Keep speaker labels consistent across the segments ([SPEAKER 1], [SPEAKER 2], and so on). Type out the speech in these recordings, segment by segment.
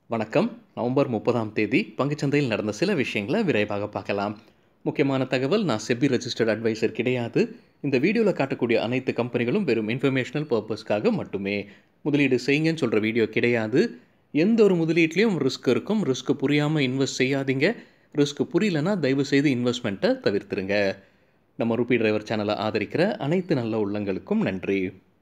[SPEAKER 1] வணக்கம் நவம்பர் முப்பதாம் தேதி பங்குச்சந்தையில் நடந்த சில விஷயங்களை விரைவாக பார்க்கலாம் முக்கியமான தகவல் நான் செபி ரெஜிஸ்டர்ட் அட்வைசர் கிடையாது இந்த வீடியோவில் காட்டக்கூடிய அனைத்து கம்பெனிகளும் வெறும் இன்ஃபர்மேஷனல் பர்பஸ்க்காக மட்டுமே முதலீடு செய்யுங்கன்னு சொல்கிற வீடியோ கிடையாது எந்த ஒரு முதலீட்லேயும் ரிஸ்க் இருக்கும் ரிஸ்க் புரியாமல் இன்வெஸ்ட் செய்யாதீங்க ரிஸ்க் புரியலனா தயவு செய்து இன்வெஸ்ட்மெண்ட்டை தவிர்த்துருங்க நம்ம ருபி டிரைவர் சேனலை ஆதரிக்கிற அனைத்து நல்ல உள்ளங்களுக்கும் நன்றி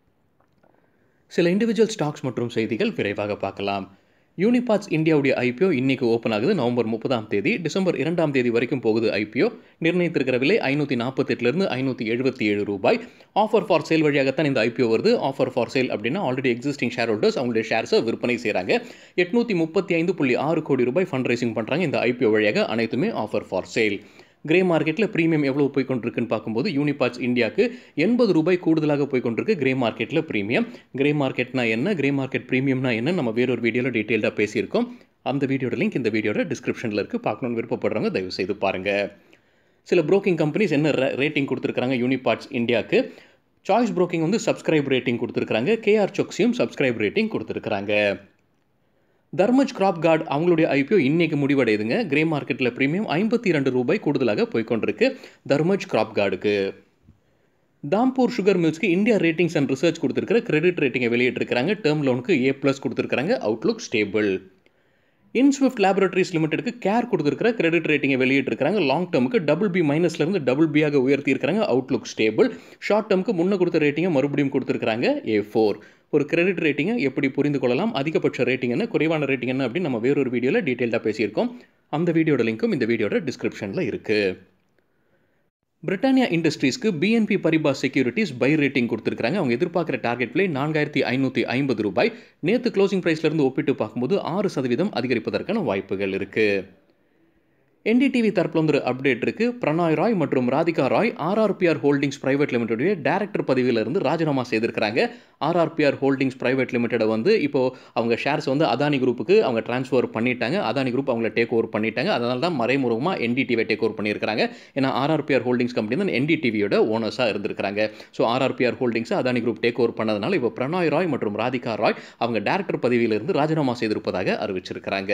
[SPEAKER 1] சில இண்டிவிஜுவல் ஸ்டாக்ஸ் மற்றும் செய்திகள் விரைவாக பார்க்கலாம் யூனிபாட்ஸ் இந்தியாவுடைய ஐபிஓ இன்னைக்கு ஓப்பன் ஆகுது நவம்பர் முப்பதாம் தேதி டிசம்பர் இரண்டாம் தேதி வரைக்கும் போகுது ஐபிஓ நிர்ணயித்திருக்கிற விலை ஐநூற்றி நாற்பத்தெட்டுலேருந்து ஐநூற்றி எழுபத்தி ஏழு ரூபாய் ஆஃபர் ஃபார் சேல் வழியாகத்தான் இந்த ஐபிஓ வருது ஆஃபர் ஃபார் சேல் அப்படின்னா ஆல்ரெடி எக்ஸிஸ்டிங் ஷேர் ஹோல்டர்ஸ் அவங்களுடைய ஷேர்ஸை விற்பனை செய்கிறாங்க எட்நூற்றி முப்பத்தி ஐந்து புள்ளி ஆறு கோடி ரூபாய் ஃபண்ட் ரைசிங் பண்ணுறாங்க இந்த ஐபிஓ வழியாக அனைத்துமே ஆஃபர் ஃபார் சேல் கிரே மார்க்கெட்டில் ப்ரீமியம் எவ்வளோ போய் கொண்டிருக்குன்னு பார்க்கும்போது யூனிபாட்ஸ் இந்தியாவுக்கு எண்பது ரூபாய் கூடுதலாக போய் கொண்டிருக்கு கிரே மார்க்கெட்டில் ப்ரீமியம் கிரே மார்க்கெட்னா என்ன கிரே மார்க்கெட் ப்ரீமியம்னா என்ன நம்ம வேறொரு வீடியோவில் டீட்டெயில்டாக பேசியிருக்கோம் அந்த வீடியோட லிங்க் இந்த வீடியோட டிஸ்கிரிப்ஷனில் இருக்குது பார்க்கணுன்னு விருப்பப்படுறவங்க தயவு செய்து பாருங்கள் சில ப்ரோக்கிங் கம்பெனிஸ் என்ன ரேட்டிங் கொடுத்துருக்காங்க யூனிபாட்ஸ் இந்தியாவுக்கு சாய்ஸ் ப்ரோக்கிங் வந்து சப்ஸ்கிரைப் ரேட்டிங் கொடுத்துருக்காங்க கேஆர் சொக்ஸியும் சப்ஸ்கிரைப் ரேட்டிங் கொடுத்துருக்காங்க தர்மஜ் கிராப் கார்டு அவங்களுடைய ஐபிஓ இன்னைக்கு முடிவடையுதுங்க கிரே மார்க்கெட்டில் ப்ரீமியம் ஐம்பத்தி ரெண்டு ரூபாய் கூடுதலாக போய்கொண்டிருக்கு தர்மஜ் கிராப் கார்டுக்கு தாம்பூர் சுகர் மில்ஸ்க்கு இந்தியா ரேட்டிங்ஸ் அண்ட் ரிசர்ச் கொடுத்துருக்கிற கிரெடிட் ரேட்டிங்கை வெளியிட்டிருக்கிறாங்க டேர்ம் லோனுக்கு ஏ ப்ளஸ் கொடுத்துருக்காங்க அவுட்லுக் ஸ்டேபிள் இன்ஸ்விஃப்ட் லேபரேட்டரிஸ் லிமிடெடுக்கு கேர் கொடுத்துருக்கிற கிரெடிட் ரேட்டிங்கை வெளியிட்டிருக்காங்க லாங் டேர்முக்கு டபுள் பி மைனஸ்லேருந்து டபுள் பியாக உயர்த்தியிருக்காங்க அவுட்லுக் ஸ்டேபிள் ஷார்ட் டேர்முக்கு முன்ன கொடுத்த ரேட்டிங்கை மறுபடியும் கொடுத்துருக்காங்க ஏ ஃபோர் ஒரு கிரெடிட் ரேட்டிங்கை எப்படி புரிந்து கொள்ளலாம் அதிகபட்ச ரேட்டிங் என்ன குறைவான ரேட்டிங் என்ன அப்படின்னு நம்ம வேறொரு வீடியோவில் டீட்டெயிலாக பேசியிருக்கோம் அந்த வீடியோட லிங்க்கும் இந்த வீடியோட டிஸ்கிரிப்ஷனில் இருக்குது பிரிட்டானியா இண்டஸ்ட்ரீஸ்க்கு BNP Paribas securities buy rating கொடுத்துருக்காங்க அவங்க எதிர்பார்க்குற டார்கெட் பிளே நான்காயிரத்தி ஐநூற்றி ஐம்பது ரூபாய் நேற்று க்ளோசிங் ப்ரைஸ்லேருந்து ஒப்பிட்டு பார்க்கும்போது ஆறு சதவீதம் அதிகரிப்பதற்கான வாய்ப்புகள் இருக்குது என்டிடிவி தரப்பில் வந்து அப்டேட் இருக்கு பிரணாய் ராய் மற்றும் Radhika Roy RRPR holdings private லிமிடெடைய டேரக்டர் பதவியிலிருந்து ராஜினாமா செய்திருக்கிறாங்க ஆர்ஆர்பிஆர் ஹோல்டிங்ஸ் பிரைவேட் லிமிடெடை வந்து இப்போ அவங்க ஷேர்ஸ் வந்து அதானி குரூப்புக்கு அவங்க டிரான்ஸ்ஃபர் பண்ணிட்டாங்க அதானி குரூப் அவங்கள டேக் ஓவர் பண்ணிட்டாங்க அதனால தான் மறைமுகமாக என்டிடிவியை டேக் ஓவர் பண்ணியிருக்காங்க ஏன்னா ஆர்ஆர்பிஆர் ஹோல்டிங்ஸ் கம்பெனி தான் என்டிடிவியோட ஓனர்ஸாக இருந்திருக்காங்க ஸோ ஆர்ஆர்பிஆர் ஹோல்டிங்ஸை அதானி குரூப் டேக் ஓவர் பண்ணதுனால இப்போ பிரணாய் ராய் மற்றும் ராதிகா ராய் அவங்க டேரக்டர் பதவியிலிருந்து ராஜினாமா செய்திருப்பதாக அறிவிச்சிருக்கிறாங்க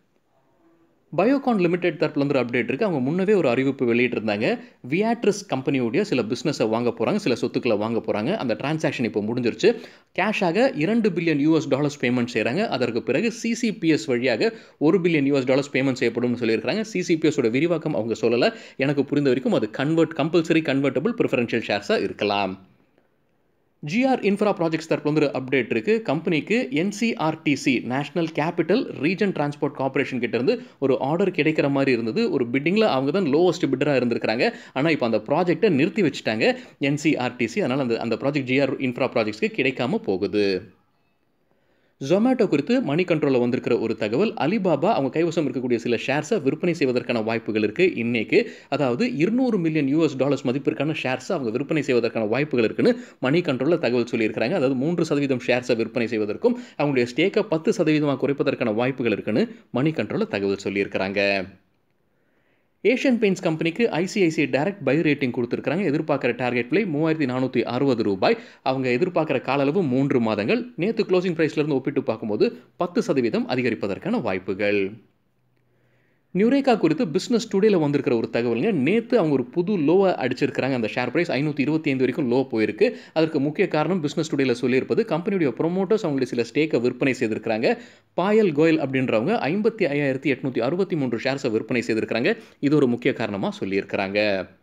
[SPEAKER 1] பயோகான் லிமிடெட் தரப்புல இருந்து அப்டேட் இருக்குது அவங்க முன்னவே ஒரு அறிவிப்பு வெளியிட்டிருந்தாங்க வியாட்ரிஸ் கம்பெனியுடைய சில பிஸ்னஸை வாங்க போகிறாங்க சில சொத்துக்களை வாங்க போகிறாங்க அந்த டிரான்சாக்ஷன் இப்போ முடிஞ்சிருச்சு கேஷாக இரண்டு பில்லியன் யூஎஸ் டாலர்ஸ் பேமெண்ட் செய்கிறாங்க அதற்கு பிறகு சிசிபிஎஸ் வழியாக ஒரு பில்லியன் யூஎஸ் டாலர்ஸ் பேமெண்ட் செய்யப்படும்னு சொல்லியிருக்காங்க சிசிபிஎஸோட விரிவாக்கம் அவங்க சொல்லலை எனக்கு புரிந்த வரைக்கும் அது கன்வெர்ட் கம்பல்சரி கன்வெர்ட்டபிள் ப்ரிஃபரன்ஷியல் ஷேர்ஸாக இருக்கலாம் ஜிஆர் இன்ஃப்ரா ப்ராஜெக்ட்ஸ் தரப்புல வந்து கம்பெனிக்கு இருக்கு கம்பெனிக்கு NCRTC national capital region transport corporation கிட்ட இருந்து ஒரு ஆர்டர் கிடைக்கிற மாதிரி இருந்தது ஒரு பிட்டிங்கில் அவங்க தான் லோவஸ்ட் பிட்டராக இருந்திருக்காங்க ஆனால் இப்போ அந்த ப்ராஜெக்டை நிறுத்தி வச்சுட்டாங்க என்சிஆர்டிசி அதனால் அந்த அந்த ப்ராஜெக்ட் ஜிஆர் இன்ஃப்ரா ப்ராஜெக்ட்ஸ்க்கு கிடைக்காம போகுது ஜொமேட்டோ குறித்து மணி கண்ட்ரோலில் வந்திருக்கிற ஒரு தகவல் அலிபாபா அவங்க கைவசம் இருக்கக்கூடிய சில ஷேர்ஸை விற்பனை செய்வதற்கான வாய்ப்புகள் இருக்குது இன்னைக்கு அதாவது இருநூறு மில்லியன் யூஎஸ் டாலர்ஸ் மதிப்பிற்கான ஷேர்ஸை அவங்க விற்பனை செய்வதற்கான வாய்ப்புகள் இருக்குன்னு மணி கண்ட்ரோலில் தகவல் சொல்லியிருக்காங்க அதாவது மூன்று சதவீதம் ஷேர்ஸை விற்பனை செய்வதற்கும் அவங்களுடைய ஸ்டேக்கை பத்து சதவீதமாக குறைப்பதற்கான வாய்ப்புகள் இருக்குன்னு மணி கண்ட்ரோலில் தகவல் சொல்லியிருக்கிறாங்க ஏஷியன் பெயிண்ட்ஸ் கம்பெனிக்கு ஐசிஐசிஐ டைரக்ட் பை ரேட்டிங் கொடுத்துருக்காங்க எதிர்பார்க்குற டார்கெட் பிளே மூவாயிரத்தி நானூற்றி அறுபது ரூபாய் அவங்க எதிர்பார்க்குற கால அளவு மூன்று மாதங்கள் நேற்று க்ளோசிங் ப்ரைஸ்லேருந்து ஒப்பிட்டு பார்க்கும்போது பத்து சதவீதம் அதிகரிப்பதற்கான வாய்ப்புகள் நியூரேகா குறித்து பிஸ்னஸ் டுடேல வந்திருக்கிற ஒரு தகவலுங்க நேற்று அவங்க ஒரு புது லோவை அடிச்சிருக்கிறாங்க அந்த ஷேர் ப்ரைஸ் ஐநூற்றி இருபத்தி ஐந்து வரைக்கும் லோ போயிருக்கு அதற்கு முக்கிய காரணம் பிஸ்னஸ் டுடேல சொல்லியிருப்பது கம்பெனியுடைய ப்ரொமோட்டர்ஸ் அவங்களுடைய சில ஸ்டேக்கை விற்பனை செய்திருக்கிறாங்க பாயல் கோயல் அப்படின்றவங்க ஐம்பத்தி ஐயாயிரத்தி எட்நூற்றி அறுபத்தி மூன்று ஷேர்ஸை விற்பனை செய்திருக்கிறாங்க இது ஒரு முக்கிய காரணமாக சொல்லியிருக்கிறாங்க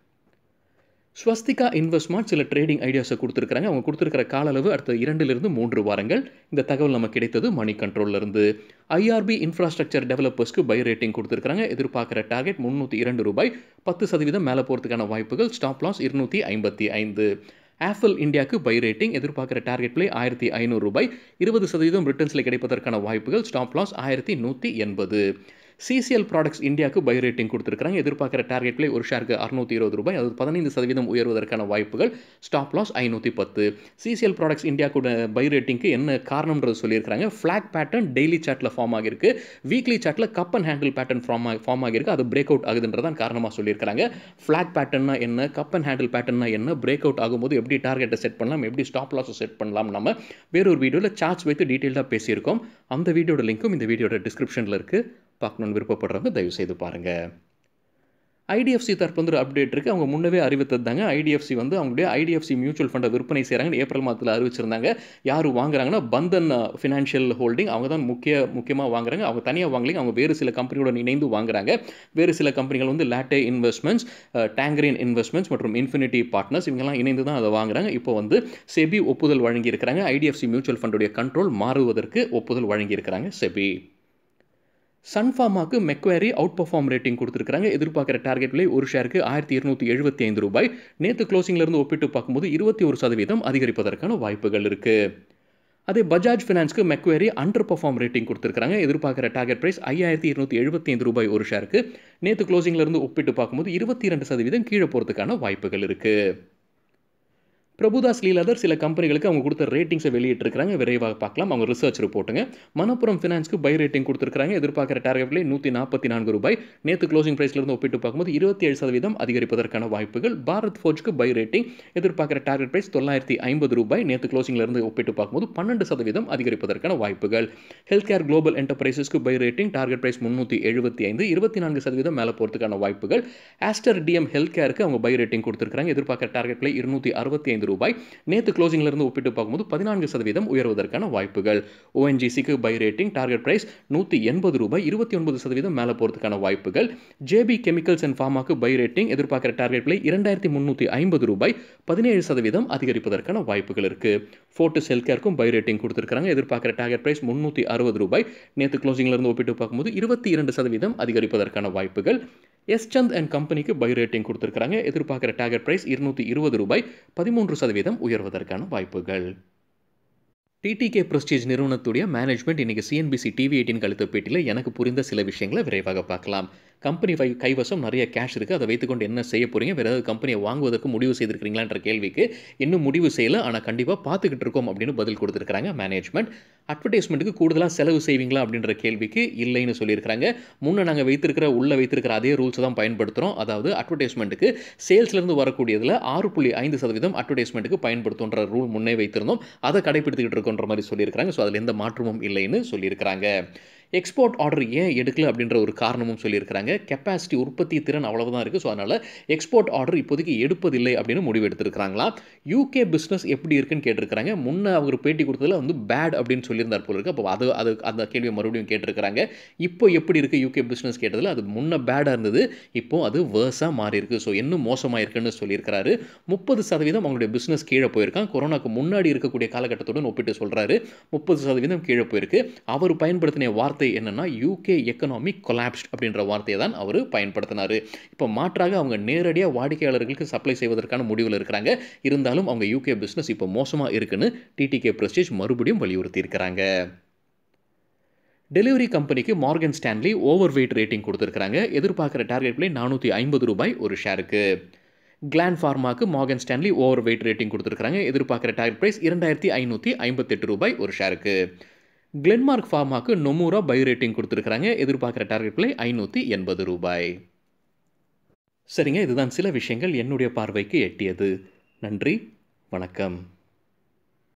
[SPEAKER 1] ஸ்வஸ்திகா இன்வெஸ்ட்மெண்ட் சில ட்ரேடிங் ஐடியாஸை கொடுத்துருக்காங்க அவங்க கொடுத்துருக்கிற கால அளவு அடுத்த இரண்டிலிருந்து மூன்று வாரங்கள் இந்த தகவல் நமக்கு கிடைத்தது மணி கண்ட்ரோல்லேருந்து ஐஆர்பி இன்ஃப்ராஸ்ட்ரக்சர் டெவலப்பர்ஸ்க்கு பை ரேட்டிங் கொடுத்துருக்காங்க எதிர்பார்க்குற டார்கெட் முந்நூற்றி இரண்டு ரூபாய் பத்து சதவீதம் மேலே போகிறதுக்கான வாய்ப்புகள் ஸ்டாப் லாஸ் இருநூற்றி ஐம்பத்தி ஐந்து ஆப்பிள் இந்தியாவுக்கு பை ரேட்டிங் எதிர்பார்க்குற டார்கெட் பிளே ஆயிரத்தி ஐநூறு ரூபாய் இருபது சதவீதம் ரிட்டர்ன்ஸில் கிடைப்பதற்கான வாய்ப்புகள் ஸ்டாப் லாஸ் ஆயிரத்தி நூற்றி எண்பது சிசிஎல் ப்ராடக்ட்ஸ் இந்தியாவுக்கு பை ரேட்டிங் கொடுத்துருக்காங்க எதிர்பார்க்குற டார்கெட் பிளே ஒரு ஷேருக்கு அறுநூத்தி இருபது ரூபாய் அது பதினைந்து சதவீதம் உயர்வதற்கான வாய்ப்புகள் ஸ்டாப் லாஸ் ஐநூற்றி பத்து சிசிஎல் ப்ராடக்ட்ஸ் இந்தியா கூட பை ரேட்டிங்க்கு என்ன காரணம்ன்றது சொல்லியிருக்காங்க ஃப்ளாக் பேட்டர்ன் டெய்லி சார்ட்டில் ஃபார்ம் ஆகிருக்கு வீக்லி சார்ட்டில் cup and handle pattern form ஆகி ஃபார்ம் ஆகிருக்கு அது பிரேக் அவுட் ஆகுதுன்றதான் காரணமாக சொல்லியிருக்காங்க ஃப்ளாக் பேட்டர்னா என்ன கப் அண்ட் ஹேண்டில் பேட்டர்னா என்ன பிரேக் அவுட் ஆகும்போது எப்படி டார்கெட்டை செட் பண்ணலாம் எப்படி ஸ்டாப் லாஸை செட் பண்ணலாம் நம்ம வேறொரு வீடியோவில் சார்ட்ஸ் வைத்து டீட்டெயிலாக பேசியிருக்கோம் அந்த வீடியோட லிங்க்கும் இந்த வீடியோட டிஸ்கிரிப்ஷனில் இருக்குது பார்க்கணுன்னு விருப்பப்படுறவங்க தயவு செய்து பாருங்கள் ஐடிஎஃப்சி தரப்பு வந்து ஒரு அப்டேட் இருக்குது அவங்க முன்னவே அறிவித்தது தாங்க ஐடிஎஃப்சி வந்து அவங்களுடைய ஐடிஎஃப்சி மியூச்சுவல் ஃபண்டை விற்பனை செய்கிறாங்கன்னு ஏப்ரல் மாதத்தில் அறிவிச்சிருந்தாங்க யார் வாங்குறாங்கன்னா பந்தன் ஃபினான்ஷியல் ஹோல்டிங் அவங்க தான் முக்கிய முக்கியமாக வாங்குறாங்க அவங்க தனியாக வாங்கலைங்க அவங்க வேறு சில கம்பெனியோட இணைந்து வாங்குறாங்க வேறு சில கம்பெனிகள் வந்து லேட்டே இன்வெஸ்ட்மெண்ட்ஸ் டேங்கரின் இன்வெஸ்ட்மெண்ட்ஸ் மற்றும் இன்ஃபினிட்டி பார்ட்னர்ஸ் இவங்கெல்லாம் இணைந்து தான் அதை வாங்குறாங்க இப்போ வந்து செபி ஒப்புதல் வழங்கியிருக்கிறாங்க ஐடிஎஃப்சி மியூச்சுவல் ஃபண்டுடைய கண்ட்ரோல் மாறுவதற்கு ஒப்புதல் வழங்கியிருக்கிறாங்க செபி சன்ஃபார்மாக்கு மெக்வேரி அவுட் பர்ஃபார்ம் ரேட்டிங் கொடுத்துருக்காங்க எதிர்பார்க்குற டார்கெட் விலை ஒரு ஷேருக்கு ஆயிரத்தி இருநூற்றி எழுபத்தி ஐந்து ரூபாய் நேற்று க்ளோசிங்லேருந்து ஒப்பிட்டு பார்க்கும்போது இருபத்தி ஒரு சதவீதம் அதிகரிப்பதற்கான வாய்ப்புகள் இருக்குது அதே பஜாஜ் ஃபினான்ஸ்க்கு மெக்வேரி அண்டர் பர்ஃபார்ம் ரேட்டிங் கொடுத்துருக்காங்க எதிர்பார்க்குற டார்கெட் ப்ரைஸ் ஐயாயிரத்தி இருநூற்றி எழுபத்தி ஐந்து ரூபாய் ஒரு ஷேருக்கு நேற்று க்ளோசிங்லேருந்து ஒப்பிட்டு பார்க்கும்போது இருபத்தி இரண்டு சதவீதம் கீழே போகிறதுக்கான வாய்ப்புகள் இருக்குது பிரபுதாஸ் லீலாதர் சில கம்பெனிகளுக்கு அவங்க கொடுத்த ரேட்டிங்ஸை வெளியிட்டிருக்காங்க விரைவாக பார்க்கலாம் அவங்க ரிசர்ச் ரிப்போர்ட்டுங்க மணப்புரம் ஃபினான்ஸ்க்கு பை ரேட்டிங் கொடுத்துருக்காங்க எதிர்பார்க்குற டார்கெட்லேயே நூற்றி நாற்பத்தி நான்கு ரூபாய் நேற்று க்ளோசிங் ப்ரைஸ்லேருந்து ஒப்பிட்டு பார்க்கும்போது இருபத்தி ஏழு சதவீதம் அதிகரிப்பதற்கான வாய்ப்புகள் பாரத் ஃபோஜ்க்கு பை ரேட்டிங் எதிர்பார்க்குற டார்கெட் ப்ரைஸ் தொள்ளாயிரத்தி ஐம்பது ரூபாய் நேற்று க்ளோசிங்லேருந்து ஒப்பிட்டு பார்க்கும்போது பன்னெண்டு சதவீதம் அதிகரிப்பதற்கான வாய்ப்புகள் ஹெல்த் கேர் குளோபல் என்டர்பிரைசஸ்க்கு பை ரேட்டிங் டார்கெட் ப்ரைஸ் முந்நூற்றி எழுபத்தி ஐந்து இருபத்தி நான்கு சதவீதம் மேலே போகிறதுக்கான வாய்ப்புகள் ஆஸ்டர் டிஎம் ஹெல்த் கேருக்கு அவங்க பை ரேட்டிங் கொடுத்துருக்காங்க எதிர்பார்க்குற டார்கெட் பிளே இருநூற்றி அறுபத்தி ஐந்து ரூபாய் நேற்று க்ளோசிங்லேருந்து ஒப்பிட்டு பார்க்கும்போது பதினான்கு சதவீதம் உயர்வதற்கான வாய்ப்புகள் ஓஎன்ஜிசிக்கு பை ரேட்டிங் டார்கெட் பிரைஸ் நூற்றி எண்பது ரூபாய் இருபத்தி ஒன்பது சதவீதம் மேலே போகிறதுக்கான வாய்ப்புகள் ஜேபி கெமிக்கல்ஸ் அண்ட் ஃபார்மாக்கு பை ரேட்டிங் எதிர்பார்க்குற டார்கெட் பிளே இரண்டாயிரத்தி முந்நூற்றி ஐம்பது ரூபாய் பதினேழு சதவீதம் அதிகரிப்பதற்கான வாய்ப்புகள் இருக்குது ஃபோர்டிஸ் ஹெல்த் கேருக்கும் பை ரேட்டிங் கொடுத்துருக்காங்க எதிர்பார்க்குற டார்கெட் பிரைஸ் முந்நூற்றி அறுபது ரூபாய் நேற்று க்ளோசிங்லேருந்து ஒப்பிட்டு பார்க்கும்போது இருபத்தி இரண்டு சதவீதம் அதிகரிப்பதற்கான வாய்ப்புகள் எஸ்சந்த் அண்ட் கம்பெனிக்கு பை ரேட்டிங் கொடுத்துருக்காங்க எதிர்பார்க்குற டார்கெட் ப்ரைஸ் இருநூற்றி இருபது ரூபாய் பதிமூன்று சதவீதம் உயர்வதற்கான வாய்ப்புகள் டிடிகே ப்ரெஸ்டீஜ் நிறுவனத்துடைய மேனேஜ்மெண்ட் இன்றைக்கி சிஎன்பிசி டிவி எயிட்டின் கழுத்து பேட்டியில் எனக்கு புரிந்த சில விஷயங்களை விரைவாக பார்க்கலாம் கம்பெனி வை கைவசம் நிறைய கேஷ் இருக்குது அதை வைத்துக்கொண்டு என்ன செய்ய போகிறீங்க வேறு ஏதாவது கம்பெனியை வாங்குவதற்கு முடிவு செய்திருக்கிறீங்களான்ற கேள்விக்கு இன்னும் முடிவு செய்யலை ஆனால் கண்டிப்பாக பார்த்துக்கிட்டு இருக்கோம் அப்படின்னு பதில் கொடுத்துருக்காங்க மேனேஜ்மெண்ட் அட்வர்டைஸ்மெண்ட்டுக்கு கூடுதலாக செலவு செய்வீங்களா அப்படின்ற கேள்விக்கு இல்லைன்னு சொல்லியிருக்காங்க முன்னே நாங்கள் வைத்திருக்கிற உள்ளே வைத்திருக்கிற அதே ரூல்ஸ் தான் பயன்படுத்துகிறோம் அதாவது அட்வர்டைஸ்மெண்ட்டுக்கு சேல்ஸ்லேருந்து வரக்கூடியதில் ஆறு புள்ளி ஐந்து சதவீதம் அட்வர்டைஸ்மெண்ட்டுக்கு பயன்படுத்துன்ற ரூல் முன்னே வைத்திருந்தோம் அதை கடைப்பிடித்துக்கிட்டு இருக்கோன்ற மாதிரி சொல்லியிருக்காங்க ஸோ அதில் எந்த மாற்றமும் இல்லைன்னு சொல்லியிருக்கிறாங்க எக்ஸ்போர்ட் ஆர்டர் ஏன் எடுக்கல அப்படின்ற ஒரு காரணமும் சொல்லியிருக்கிறாங்க கெப்பாசிட்டி உற்பத்தி திறன் அவ்வளவுதான் இருக்குது ஸோ அதனால் எக்ஸ்போர்ட் ஆர்டர் இப்போதைக்கு எடுப்பதில்லை அப்படின்னு முடிவு எடுத்திருக்கிறாங்களா யூகே பிஸ்னஸ் எப்படி இருக்குன்னு கேட்டிருக்கிறாங்க முன்னே அவர் பேட்டி கொடுத்ததில் வந்து பேட் அப்படின்னு சொல்லியிருந்தார் போல இருக்குது அப்போ அது அது அந்த கேள்வியை மறுபடியும் கேட்டிருக்கிறாங்க இப்போ எப்படி இருக்குது யூகே பிஸ்னஸ் கேட்டதில் அது முன்ன பேடாக இருந்தது இப்போ அது வேர்ஸாக மாறி இருக்குது ஸோ இன்னும் மோசமாக இருக்குன்னு சொல்லியிருக்கிறாரு முப்பது சதவீதம் அவங்களுடைய பிஸ்னஸ் கீழே போயிருக்கான் கொரோனாக்கு முன்னாடி இருக்கக்கூடிய காலகட்டத்துடன் ஒப்பிட்டு சொல்கிறாரு முப்பது சதவீதம் கீழே போயிருக்கு அவர் பயன்படுத்தின வார்த்தை வார்த்தை என்னன்னா யூகே எக்கனாமி கொலாப்ஸ்ட் அப்படின்ற வார்த்தையை தான் அவர் பயன்படுத்தினார் இப்போ மாற்றாக அவங்க நேரடியாக வாடிக்கையாளர்களுக்கு சப்ளை செய்வதற்கான முடிவில் இருக்கிறாங்க இருந்தாலும் அவங்க யூகே பிஸ்னஸ் இப்போ மோசமாக இருக்குன்னு டிடிகே பிரஸ்டேஜ் மறுபடியும் வலியுறுத்தி இருக்கிறாங்க டெலிவரி கம்பெனிக்கு Morgan Stanley overweight rating கொடுத்துருக்காங்க எதிர்பார்க்குற டார்கெட் பிளே நானூற்றி ஐம்பது ரூபாய் ஒரு ஷேருக்கு கிளான் ஃபார்மாக்கு Morgan Stanley overweight rating கொடுத்துருக்காங்க எதிர்பார்க்குற டார்கெட் ப்ரைஸ் இரண்டாயிரத்தி ஐநூற்றி ஐம்பத்தெட்டு ரூபாய் ஒரு ஷேருக்கு கிளென்மார்க் ஃபார்மாக்கு நொமூரா பை ரேட்டிங் கொடுத்துருக்காங்க எதிர்பார்க்குற டார்கெட் பிளே ஐநூற்றி எண்பது ரூபாய் சரிங்க இதுதான் சில விஷயங்கள் என்னுடைய பார்வைக்கு எட்டியது நன்றி வணக்கம்